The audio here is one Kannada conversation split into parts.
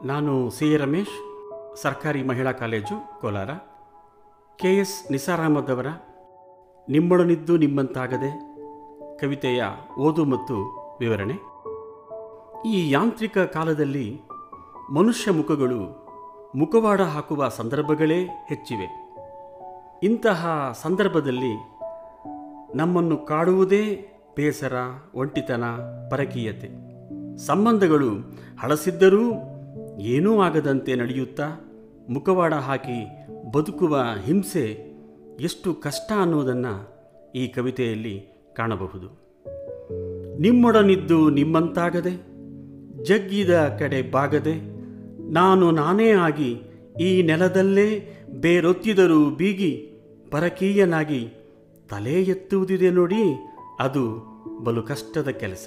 ನಾನು ಸಿ ಎ ರಮೇಶ್ ಸರ್ಕಾರಿ ಮಹಿಳಾ college Kolar K S Nisar Ahmed ಅವರ ನಿಮ್ಮೊಡನಿದ್ದು ನಿಮ್ಮಂತಾಗದೆ ಕವಿತೆಯ ಓದು ಮತ್ತು ವಿವರಣೆ ಈ ಯಾಂತ್ರಿಕ ಕಾಲದಲ್ಲಿ ಮನುಷ್ಯ ಮುಖಗಳು ಮುಖವಾಡ ಹಾಕುವ ಸಂದರ್ಭಗಳೇ ಹೆಚ್ಚಿವೆ ಇಂತಹ ಸಂದರ್ಭದಲ್ಲಿ ನಮ್ಮನ್ನು ಕಾಡುವುದೇ ಬೇಸರ ಒಂಟಿತನ ಪರಕೀಯತೆ ಸಂಬಂಧಗಳು ಹಳಸಿದ್ದರೂ ಏನೂ ಆಗದಂತೆ ನಡೆಯುತ್ತಾ ಮುಖವಾಡ ಹಾಕಿ ಬದುಕುವ ಹಿಂಸೆ ಎಷ್ಟು ಕಷ್ಟ ಅನ್ನುವುದನ್ನು ಈ ಕವಿತೆಯಲ್ಲಿ ಕಾಣಬಹುದು ನಿಮ್ಮೊಡನಿದ್ದು ನಿಮ್ಮಂತಾಗದೆ ಜಗ್ಗಿದ ಕಡೆ ಬಾಗದೆ ನಾನು ನಾನೇ ಆಗಿ ಈ ನೆಲದಲ್ಲೇ ಬೇರೊತ್ತಿದರೂ ಬೀಗಿ ಪರಕೀಯನಾಗಿ ತಲೆ ಎತ್ತುವುದಿದೆ ನೋಡಿ ಅದು ಬಲು ಕಷ್ಟದ ಕೆಲಸ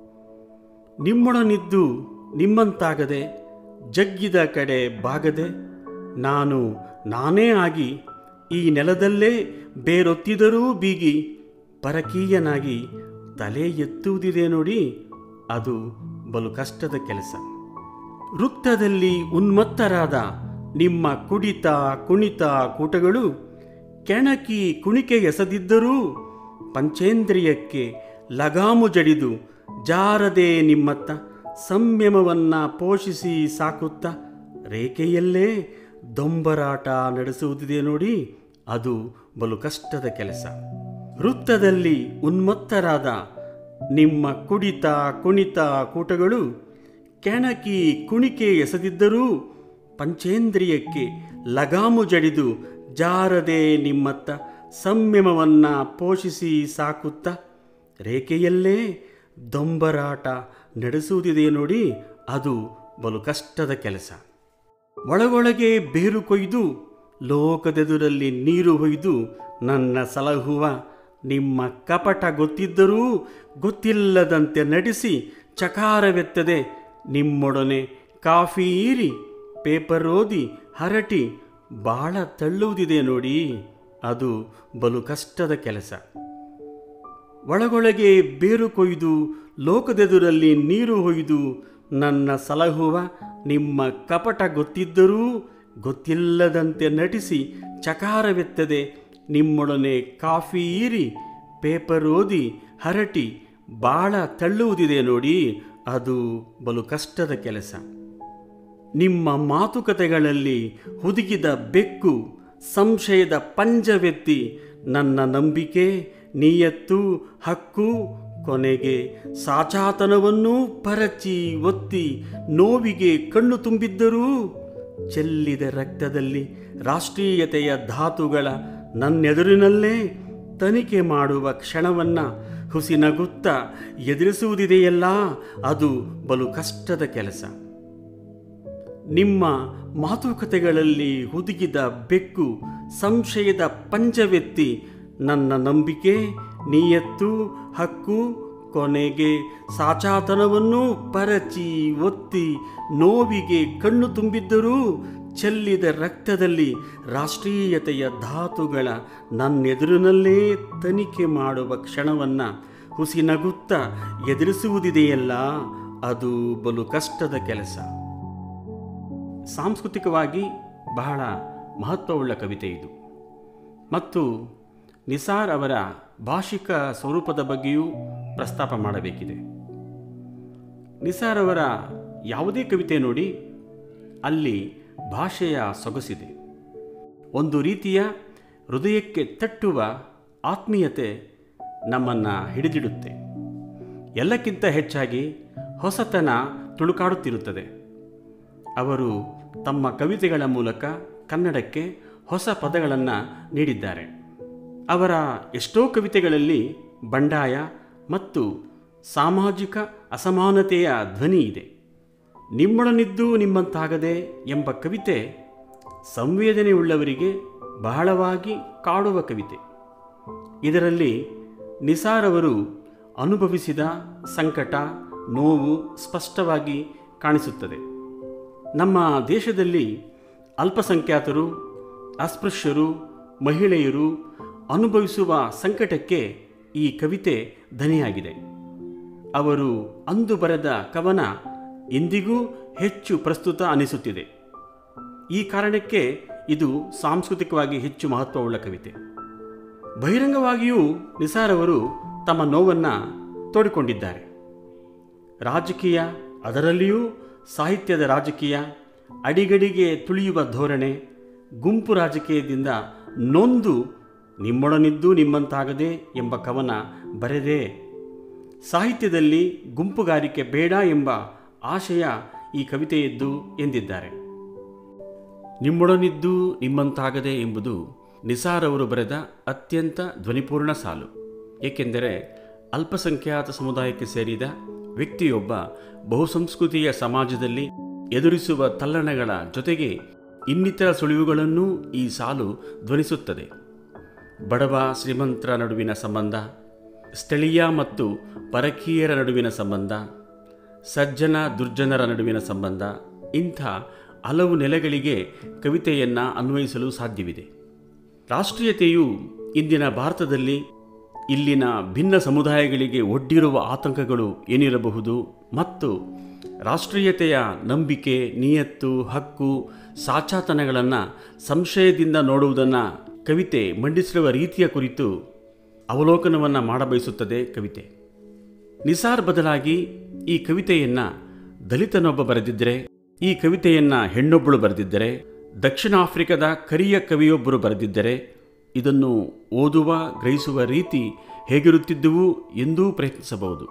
ನಿಮ್ಮೊಡನಿದ್ದು ನಿಮ್ಮಂತಾಗದೆ ಜಗ್ಗಿದ ಕಡೆ ಬಾಗದೆ ನಾನು ನಾನೇ ಆಗಿ ಈ ನೆಲದಲ್ಲೇ ಬೇರೊತ್ತಿದರೂ ಬೀಗಿ ಪರಕೀಯನಾಗಿ ತಲೆ ಎತ್ತುವುದಿದೆ ನೋಡಿ ಅದು ಬಲು ಕಷ್ಟದ ಕೆಲಸ ವೃತ್ತದಲ್ಲಿ ಉನ್ಮತ್ತರಾದ ನಿಮ್ಮ ಕುಡಿತ ಕುಣಿತ ಕೂಟಗಳು ಕೆಣಕಿ ಕುಣಿಕೆ ಎಸದಿದ್ದರೂ ಪಂಚೇಂದ್ರಿಯಕ್ಕೆ ಲಗಾಮು ಜಡಿದು ಜಾರದೆ ನಿಮ್ಮತ್ತ ಸಂಯಮವನ್ನ ಪೋಷಿಸಿ ಸಾಕುತ್ತಾ ರೇಖೆಯಲ್ಲೇ ದೊಂಬರಾಟ ನಡೆಸುವುದಿದೆ ನೋಡಿ ಅದು ಬಲು ಕಷ್ಟದ ಕೆಲಸ ವೃತ್ತದಲ್ಲಿ ಉನ್ಮತ್ತರಾದ ನಿಮ್ಮ ಕುಡಿತ ಕುಣಿತ ಕೂಟಗಳು ಕೆಣಕಿ ಕುಣಿಕೆ ಎಸದಿದ್ದರೂ ಪಂಚೇಂದ್ರಿಯಕ್ಕೆ ಲಗಾಮು ಜಡಿದು ಜಾರದೆ ನಿಮ್ಮತ್ತ ಸಂಯಮವನ್ನ ಪೋಷಿಸಿ ಸಾಕುತ್ತಾ ರೇಖೆಯಲ್ಲೇ ದೊಂಬರಾಟ ನಡೆಸುವುದಿದೆ ನೋಡಿ ಅದು ಬಲು ಕಷ್ಟದ ಕೆಲಸ ಒಳಗೊಳಗೆ ಬೇರು ಕೊಯ್ದು ಲೋಕದೆದುರಲ್ಲಿ ನೀರು ಹೊಯ್ದು ನನ್ನ ಸಲಹುವ ನಿಮ್ಮ ಕಪಟ ಗೊತ್ತಿದ್ದರೂ ಗೊತ್ತಿಲ್ಲದಂತೆ ನಡೆಸಿ ಚಕಾರವೆತ್ತದೆ ನಿಮ್ಮೊಡನೆ ಕಾಫಿ ಈರಿ ಪೇಪರ್ ಓದಿ ಹರಟಿ ಬಾಳ ತಳ್ಳುವುದಿದೆ ನೋಡಿ ಅದು ಬಲು ಕಷ್ಟದ ಕೆಲಸ ಒಳಗೊಳಗೆ ಬೇರು ಕೊಯ್ದು ಲೋಕದೆದುರಲ್ಲಿ ನೀರು ಹೊಯ್ದು ನನ್ನ ಸಲಹುವ ನಿಮ್ಮ ಕಪಟ ಗೊತ್ತಿದ್ದರೂ ಗೊತ್ತಿಲ್ಲದಂತೆ ನಟಿಸಿ ಚಕಾರವೆತ್ತದೆ ನಿಮ್ಮೊಡನೆ ಕಾಫಿ ಈರಿ ಪೇಪರ್ ಓದಿ ಹರಟಿ ಬಾಳ ತಳ್ಳುವುದಿದೆ ನೋಡಿ ಅದು ಬಲು ಕಷ್ಟದ ಕೆಲಸ ನಿಮ್ಮ ಮಾತುಕತೆಗಳಲ್ಲಿ ಹುದುಗಿದ ಬೆಕ್ಕು ಸಂಶಯದ ಪಂಜವೆತ್ತಿ ನನ್ನ ನಂಬಿಕೆ ನೀಯತ್ತು ಹಕ್ಕು ಕೊನೆಗೆ ಸಾಚಾತನವನ್ನೂ ಪರಚಿ ಒತ್ತಿ ನೋವಿಗೆ ಕಣ್ಣು ತುಂಬಿದ್ದರೂ ಚೆಲ್ಲಿದ ರಕ್ತದಲ್ಲಿ ರಾಷ್ಟ್ರೀಯತೆಯ ಧಾತುಗಳ ನನ್ನೆದುರಿನಲ್ಲೇ ತನಿಖೆ ಮಾಡುವ ಕ್ಷಣವನ್ನ ಹುಸಿನಗುತ್ತ ಎದುರಿಸುವುದಿದೆಯಲ್ಲ ಅದು ಬಲು ಕಷ್ಟದ ಕೆಲಸ ನಿಮ್ಮ ಮಾತುಕತೆಗಳಲ್ಲಿ ಹುದುಗಿದ ಬೆಕ್ಕು ಸಂಶಯದ ಪಂಜವೆತ್ತಿ ನನ್ನ ನಂಬಿಕೆ ನೀಯತ್ತು ಹಕ್ಕು ಕೊನೆಗೆ ಸಾಚಾತನವನ್ನೂ ಪರಚಿ ಒತ್ತಿ ನೋವಿಗೆ ಕಣ್ಣು ತುಂಬಿದ್ದರೂ ಚೆಲ್ಲಿದ ರಕ್ತದಲ್ಲಿ ರಾಷ್ಟ್ರೀಯತೆಯ ಧಾತುಗಳ ನನ್ನೆದುರಿನಲ್ಲೇ ತನಿಖೆ ಮಾಡುವ ಕ್ಷಣವನ್ನು ಹುಸಿನಗುತ್ತ ಎದುರಿಸುವುದಿದೆಯಲ್ಲ ಅದು ಬಲು ಕಷ್ಟದ ಕೆಲಸ ಸಾಂಸ್ಕೃತಿಕವಾಗಿ ಬಹಳ ಮಹತ್ವವುಳ್ಳ ಕವಿತೆ ಇದು ಮತ್ತು ನಿಸಾರ್ ಅವರ ಭಾಷಿಕ ಸ್ವರೂಪದ ಬಗ್ಗೆಯೂ ಪ್ರಸ್ತಾಪ ಮಾಡಬೇಕಿದೆ ನಿಸಾರ್ ಅವರ ಯಾವುದೇ ಕವಿತೆ ನೋಡಿ ಅಲ್ಲಿ ಭಾಷೆಯ ಸೊಗಸಿದೆ ಒಂದು ರೀತಿಯ ಹೃದಯಕ್ಕೆ ತಟ್ಟುವ ಆತ್ಮೀಯತೆ ನಮ್ಮನ್ನು ಹಿಡಿದಿಡುತ್ತೆ ಎಲ್ಲಕ್ಕಿಂತ ಹೆಚ್ಚಾಗಿ ಹೊಸತನ ತುಳುಕಾಡುತ್ತಿರುತ್ತದೆ ಅವರು ತಮ್ಮ ಕವಿತೆಗಳ ಮೂಲಕ ಕನ್ನಡಕ್ಕೆ ಹೊಸ ಪದಗಳನ್ನು ನೀಡಿದ್ದಾರೆ ಅವರ ಎಷ್ಟೋ ಕವಿತೆಗಳಲ್ಲಿ ಬಂಡಾಯ ಮತ್ತು ಸಾಮಾಜಿಕ ಅಸಮಾನತೆಯ ಧ್ವನಿ ಇದೆ ನಿಮ್ಮೊಡನಿದ್ದು ನಿಮ್ಮಂತಾಗದೆ ಎಂಬ ಕವಿತೆ ಸಂವೇದನೆಯುಳ್ಳವರಿಗೆ ಬಹಳವಾಗಿ ಕಾಡುವ ಕವಿತೆ ಇದರಲ್ಲಿ ನಿಸಾರ್ ಅವರು ಅನುಭವಿಸಿದ ಸಂಕಟ ನೋವು ಸ್ಪಷ್ಟವಾಗಿ ಕಾಣಿಸುತ್ತದೆ ನಮ್ಮ ದೇಶದಲ್ಲಿ ಅಲ್ಪಸಂಖ್ಯಾತರು ಅಸ್ಪೃಶ್ಯರು ಮಹಿಳೆಯರು ಅನುಭವಿಸುವ ಸಂಕಟಕ್ಕೆ ಈ ಕವಿತೆ ಧನಿಯಾಗಿದೆ ಅವರು ಅಂದು ಬರೆದ ಕವನ ಇಂದಿಗೂ ಹೆಚ್ಚು ಪ್ರಸ್ತುತ ಅನಿಸುತ್ತಿದೆ ಈ ಕಾರಣಕ್ಕೆ ಇದು ಸಾಂಸ್ಕೃತಿಕವಾಗಿ ಹೆಚ್ಚು ಮಹತ್ವವುಳ್ಳ ಕವಿತೆ ಬಹಿರಂಗವಾಗಿಯೂ ನಿಸಾರ್ ಅವರು ತಮ್ಮ ನೋವನ್ನು ತೋಡಿಕೊಂಡಿದ್ದಾರೆ ರಾಜಕೀಯ ಅದರಲ್ಲಿಯೂ ಸಾಹಿತ್ಯದ ರಾಜಕೀಯ ಅಡಿಗಡಿಗೆ ತುಳಿಯುವ ಧೋರಣೆ ಗುಂಪು ರಾಜಕೀಯದಿಂದ ನೊಂದು ನಿಮ್ಮೊಡನಿದ್ದು ನಿಮ್ಮಂತಾಗದೆ ಎಂಬ ಕವನ ಬರೆದೇ ಸಾಹಿತ್ಯದಲ್ಲಿ ಗುಂಪುಗಾರಿಕೆ ಬೇಡ ಎಂಬ ಆಶಯ ಈ ಕವಿತೆಯದ್ದು ಎಂದಿದ್ದಾರೆ ನಿಮ್ಮೊಡನಿದ್ದು ನಿಮ್ಮಂತಾಗದೆ ಎಂಬುದು ನಿಸಾರ್ ಅವರು ಬರೆದ ಅತ್ಯಂತ ಧ್ವನಿಪೂರ್ಣ ಸಾಲು ಏಕೆಂದರೆ ಅಲ್ಪಸಂಖ್ಯಾತ ಸಮುದಾಯಕ್ಕೆ ಸೇರಿದ ವ್ಯಕ್ತಿಯೊಬ್ಬ ಬಹುಸಂಸ್ಕೃತಿಯ ಸಮಾಜದಲ್ಲಿ ಎದುರಿಸುವ ತಲ್ಲಣಗಳ ಜೊತೆಗೆ ಇನ್ನಿತರ ಸುಳಿವುಗಳನ್ನೂ ಈ ಸಾಲು ಧ್ವನಿಸುತ್ತದೆ ಬಡವ ಶ್ರೀಮಂತರ ನಡುವಿನ ಸಂಬಂಧ ಸ್ಥಳೀಯ ಮತ್ತು ಪರಕೀಯರ ನಡುವಿನ ಸಂಬಂಧ ಸಜ್ಜನ ದುರ್ಜನರ ನಡುವಿನ ಸಂಬಂಧ ಇಂಥ ಹಲವು ನೆಲೆಗಳಿಗೆ ಕವಿತೆಯನ್ನು ಅನ್ವಯಿಸಲು ಸಾಧ್ಯವಿದೆ ರಾಷ್ಟ್ರೀಯತೆಯು ಇಂದಿನ ಭಾರತದಲ್ಲಿ ಇಲ್ಲಿನ ಭಿನ್ನ ಸಮುದಾಯಗಳಿಗೆ ಒಡ್ಡಿರುವ ಆತಂಕಗಳು ಏನಿರಬಹುದು ಮತ್ತು ರಾಷ್ಟ್ರೀಯತೆಯ ನಂಬಿಕೆ ನಿಯತ್ತು ಹಕ್ಕು ಸಾಚಾತನಗಳನ್ನು ಸಂಶಯದಿಂದ ನೋಡುವುದನ್ನು ಕವಿತೆ ಮಂಡಿಸಿರುವ ರೀತಿಯ ಕುರಿತು ಅವಲೋಕನವನ್ನು ಮಾಡಬಯಸುತ್ತದೆ ಕವಿತೆ ನಿಸಾರ್ ಬದಲಾಗಿ ಈ ಕವಿತೆಯನ್ನು ದಲಿತನೊಬ್ಬ ಬರೆದಿದ್ದರೆ ಈ ಕವಿತೆಯನ್ನು ಹೆಣ್ಣೊಬ್ಬಳು ಬರೆದಿದ್ದರೆ ದಕ್ಷಿಣ ಆಫ್ರಿಕಾದ ಕರಿಯ ಕವಿಯೊಬ್ಬರು ಬರೆದಿದ್ದರೆ ಇದನ್ನು ಓದುವ ಗ್ರಹಿಸುವ ರೀತಿ ಹೇಗಿರುತ್ತಿದ್ದುವು ಎಂದೂ ಪ್ರಯತ್ನಿಸಬಹುದು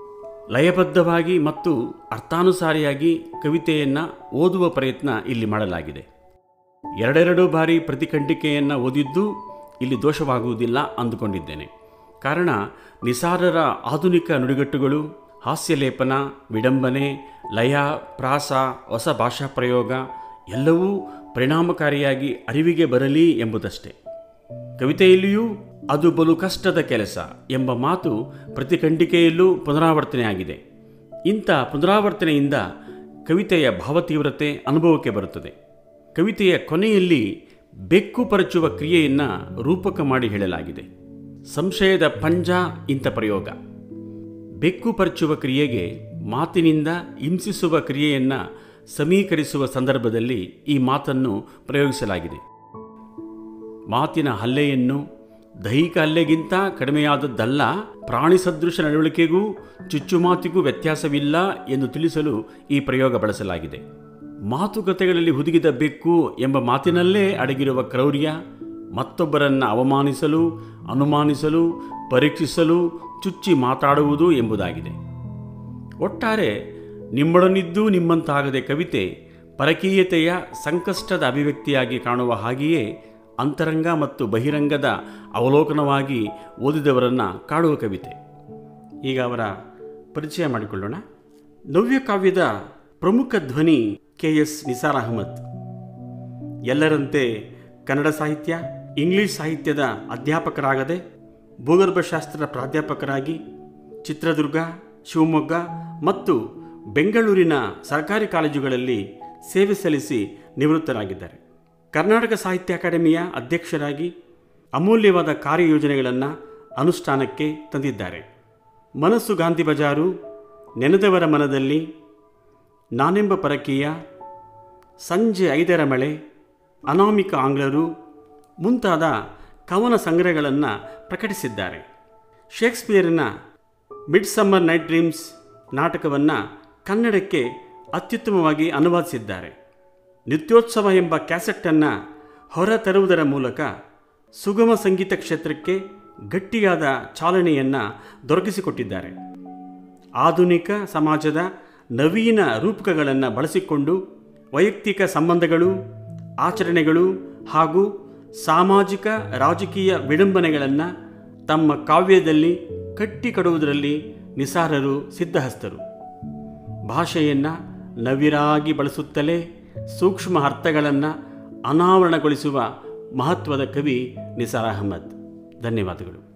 ಲಯಬದ್ಧವಾಗಿ ಮತ್ತು ಅರ್ಥಾನುಸಾರಿಯಾಗಿ ಕವಿತೆಯನ್ನು ಓದುವ ಪ್ರಯತ್ನ ಇಲ್ಲಿ ಮಾಡಲಾಗಿದೆ ಎರಡೆರಡು ಬಾರಿ ಪ್ರತಿಖಂಡಿಕೆಯನ್ನು ಓದಿದ್ದು ಇಲ್ಲಿ ದೋಷವಾಗುವುದಿಲ್ಲ ಅಂದುಕೊಂಡಿದ್ದೇನೆ ಕಾರಣ ನಿಸಾರರ ಆಧುನಿಕ ನುಡಿಗಟ್ಟುಗಳು ಹಾಸ್ಯಲೇಪನ ವಿಡಂಬನೆ ಲಯ ಪ್ರಾಸ ಹೊಸ ಭಾಷಾ ಪ್ರಯೋಗ ಎಲ್ಲವೂ ಪರಿಣಾಮಕಾರಿಯಾಗಿ ಅರಿವಿಗೆ ಬರಲಿ ಎಂಬುದಷ್ಟೇ ಕವಿತೆಯಲ್ಲಿಯೂ ಅದು ಬಲು ಕಷ್ಟದ ಕೆಲಸ ಎಂಬ ಮಾತು ಪ್ರತಿಖಂಡಿಕೆಯಲ್ಲೂ ಪುನರಾವರ್ತನೆಯಾಗಿದೆ ಇಂಥ ಪುನರಾವರ್ತನೆಯಿಂದ ಕವಿತೆಯ ಭಾವತೀವ್ರತೆ ಅನುಭವಕ್ಕೆ ಬರುತ್ತದೆ ಕವಿತೆಯ ಕೊನೆಯಲ್ಲಿ ಬೆಕ್ಕು ಪರಚುವ ಕ್ರಿಯೆಯನ್ನು ರೂಪಕ ಮಾಡಿ ಹೇಳಲಾಗಿದೆ ಸಂಶಯದ ಪಂಜ ಇಂಥ ಪ್ರಯೋಗ ಬೆಕ್ಕು ಪರಚುವ ಕ್ರಿಯೆಗೆ ಮಾತಿನಿಂದ ಹಿಂಸಿಸುವ ಕ್ರಿಯೆಯನ್ನು ಸಮೀಕರಿಸುವ ಸಂದರ್ಭದಲ್ಲಿ ಈ ಮಾತನ್ನು ಪ್ರಯೋಗಿಸಲಾಗಿದೆ ಮಾತಿನ ಹಲ್ಲೆಯನ್ನು ದೈಹಿಕ ಹಲ್ಲೆಗಿಂತ ಕಡಿಮೆಯಾದದ್ದಲ್ಲ ಪ್ರಾಣಿ ಸದೃಶ ನಡವಳಿಕೆಗೂ ಚುಚ್ಚುಮಾತಿಗೂ ವ್ಯತ್ಯಾಸವಿಲ್ಲ ಎಂದು ತಿಳಿಸಲು ಈ ಪ್ರಯೋಗ ಬಳಸಲಾಗಿದೆ ಮಾತುಕತೆಗಳಲ್ಲಿ ಹುದುಗಿದ ಬೆಕ್ಕು ಎಂಬ ಮಾತಿನಲ್ಲೇ ಅಡಗಿರುವ ಕ್ರೌರ್ಯ ಮತ್ತೊಬ್ಬರನ್ನು ಅವಮಾನಿಸಲು ಅನುಮಾನಿಸಲು ಪರೀಕ್ಷಿಸಲು ಚುಚ್ಚಿ ಮಾತಾಡುವುದು ಎಂಬುದಾಗಿದೆ ಒಟ್ಟಾರೆ ನಿಮ್ಮೊಡನಿದ್ದೂ ನಿಮ್ಮಂತಾಗದೆ ಕವಿತೆ ಪರಕೀಯತೆಯ ಸಂಕಷ್ಟದ ಅಭಿವ್ಯಕ್ತಿಯಾಗಿ ಕಾಣುವ ಹಾಗೆಯೇ ಅಂತರಂಗ ಮತ್ತು ಬಹಿರಂಗದ ಅವಲೋಕನವಾಗಿ ಓದಿದವರನ್ನು ಕಾಡುವ ಕವಿತೆ ಈಗ ಅವರ ಪರಿಚಯ ಮಾಡಿಕೊಳ್ಳೋಣ ನವ್ಯ ಕಾವ್ಯದ ಪ್ರಮುಖ ಧ್ವನಿ ಕೆ ಎಸ್ ನಿಸಾರ್ ಅಹಮದ್ ಎಲ್ಲರಂತೆ ಕನ್ನಡ ಸಾಹಿತ್ಯ ಇಂಗ್ಲಿಷ್ ಸಾಹಿತ್ಯದ ಅಧ್ಯಾಪಕರಾಗದೆ ಭೂಗರ್ಭಶಾಸ್ತ್ರ ಪ್ರಾಧ್ಯಾಪಕರಾಗಿ ಚಿತ್ರದುರ್ಗ ಶಿವಮೊಗ್ಗ ಮತ್ತು ಬೆಂಗಳೂರಿನ ಸರ್ಕಾರಿ ಕಾಲೇಜುಗಳಲ್ಲಿ ಸೇವೆ ಸಲ್ಲಿಸಿ ನಿವೃತ್ತರಾಗಿದ್ದಾರೆ ಕರ್ನಾಟಕ ಸಾಹಿತ್ಯ ಅಕಾಡೆಮಿಯ ಅಧ್ಯಕ್ಷರಾಗಿ ಅಮೂಲ್ಯವಾದ ಕಾರ್ಯಯೋಜನೆಗಳನ್ನು ಅನುಷ್ಠಾನಕ್ಕೆ ತಂದಿದ್ದಾರೆ ಮನಸ್ಸು ಗಾಂಧಿ ಬಜಾರು ನೆನೆದವರ ಮನದಲ್ಲಿ ನಾನೆಂಬ ಪರಕೀಯ ಸಂಜೆ ಐದರ ಮಳೆ ಅನಾಮಿಕ ಆಂಗ್ಲರು ಮುಂತಾದ ಕವನ ಸಂಗ್ರಹಗಳನ್ನು ಪ್ರಕಟಿಸಿದ್ದಾರೆ ಶೇಕ್ಸ್ಪಿಯರ್ನ ಮಿಡ್ ಸಮ್ಮರ್ ನೈಟ್ ಡ್ರೀಮ್ಸ್ ನಾಟಕವನ್ನು ಕನ್ನಡಕ್ಕೆ ಅತ್ಯುತ್ತಮವಾಗಿ ಅನುವಾದಿಸಿದ್ದಾರೆ ನಿತ್ಯೋತ್ಸವ ಎಂಬ ಕ್ಯಾಸೆಟ್ಟನ್ನು ಹೊರತರುವುದರ ಮೂಲಕ ಸುಗಮ ಸಂಗೀತ ಕ್ಷೇತ್ರಕ್ಕೆ ಗಟ್ಟಿಯಾದ ಚಾಲನೆಯನ್ನು ದೊರಕಿಸಿಕೊಟ್ಟಿದ್ದಾರೆ ಆಧುನಿಕ ಸಮಾಜದ ನವೀನ ರೂಪಕಗಳನ್ನು ಬಳಸಿಕೊಂಡು ವೈಯಕ್ತಿಕ ಸಂಬಂಧಗಳು ಆಚರಣೆಗಳು ಹಾಗೂ ಸಾಮಾಜಿಕ ರಾಜಕೀಯ ವಿಡಂಬನೆಗಳನ್ನು ತಮ್ಮ ಕಾವ್ಯದಲ್ಲಿ ಕಟ್ಟಿಕೊಡುವುದರಲ್ಲಿ ನಿಸಾರರು ಸಿದ್ಧಹಸ್ತರು ಭಾಷೆಯನ್ನು ನವಿರಾಗಿ ಬಳಸುತ್ತಲೇ ಸೂಕ್ಷ್ಮ ಅರ್ಥಗಳನ್ನು ಅನಾವರಣಗೊಳಿಸುವ ಮಹತ್ವದ ಕವಿ ನಿಸಾರ್ ಅಹಮದ್ ಧನ್ಯವಾದಗಳು